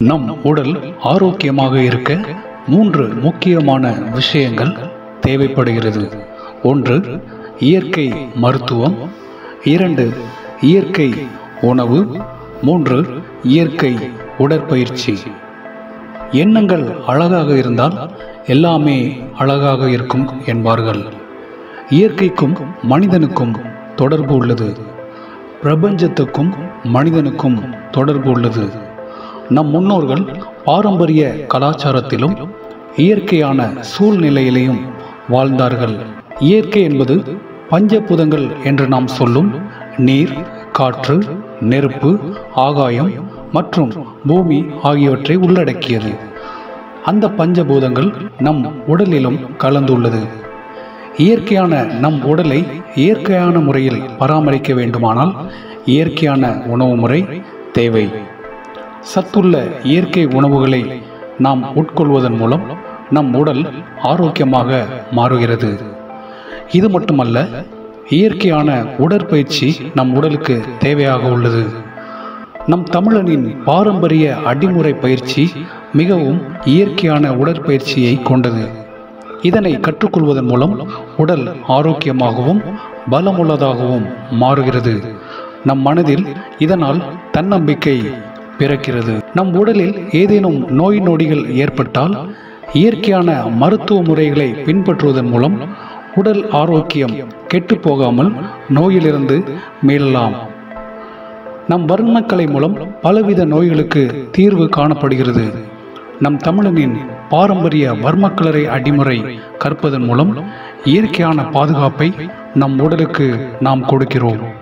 நம் உடல் ஆரோக்கியமாக இருக்க மூன்று முக்கியமான விஷயங்கள் தேவைப்படுகிறது ஒன்று இயற்கை மருத்துவம் இரண்டு இயற்கை உணவு மூன்று இயற்கை உடற்பயிற்சி எண்ணங்கள் அழகாக இருந்தால் எல்லாமே அழகாக இருக்கும் என்பார்கள் இயற்கைக்கும் மனிதனுக்கும் தொடர்பு உள்ளது பிரபஞ்சத்துக்கும் மனிதனுக்கும் தொடர்பு உள்ளது நம் முன்னோர்கள் பாரம்பரிய கலாச்சாரத்திலும் இயற்கையான சூழ்நிலையிலையும் வாழ்ந்தார்கள் இயற்கை என்பது பஞ்சபூதங்கள் என்று நாம் சொல்லும் நீர் காற்று நெருப்பு ஆகாயம் மற்றும் பூமி ஆகியவற்றை உள்ளடக்கியது அந்த பஞ்சபூதங்கள் நம் உடலிலும் கலந்துள்ளது இயற்கையான நம் உடலை இயற்கையான முறையில் பராமரிக்க வேண்டுமானால் இயற்கையான உணவு முறை தேவை சத்துள்ள இயற்கை உணவுகளை நாம் உட்கொள்வதன் மூலம் நம் உடல் ஆரோக்கியமாக மாறுகிறது இது மட்டுமல்ல இயற்கையான உடற்பயிற்சி நம் உடலுக்கு தேவையாக உள்ளது நம் தமிழனின் பாரம்பரிய அடிமுறை பயிற்சி மிகவும் இயற்கையான உடற்பயிற்சியை கொண்டது இதனை கற்றுக்கொள்வதன் மூலம் உடல் ஆரோக்கியமாகவும் பலமுள்ளதாகவும் மாறுகிறது நம் மனதில் இதனால் தன்னம்பிக்கை பிறக்கிறது நம் உடலில் ஏதேனும் நோய் நொடிகள் ஏற்பட்டால் இயற்கையான மருத்துவ முறைகளை பின்பற்றுவதன் மூலம் உடல் ஆரோக்கியம் கெட்டுப்போகாமல் நோயிலிருந்து மீளலாம் நம் வர்ணக்கலை மூலம் பலவித நோய்களுக்கு தீர்வு காணப்படுகிறது நம் தமிழனின் பாரம்பரிய வர்மக்கலரை அடிமுறை கற்பதன் மூலம் இயற்கையான பாதுகாப்பை நம் உடலுக்கு நாம் கொடுக்கிறோம்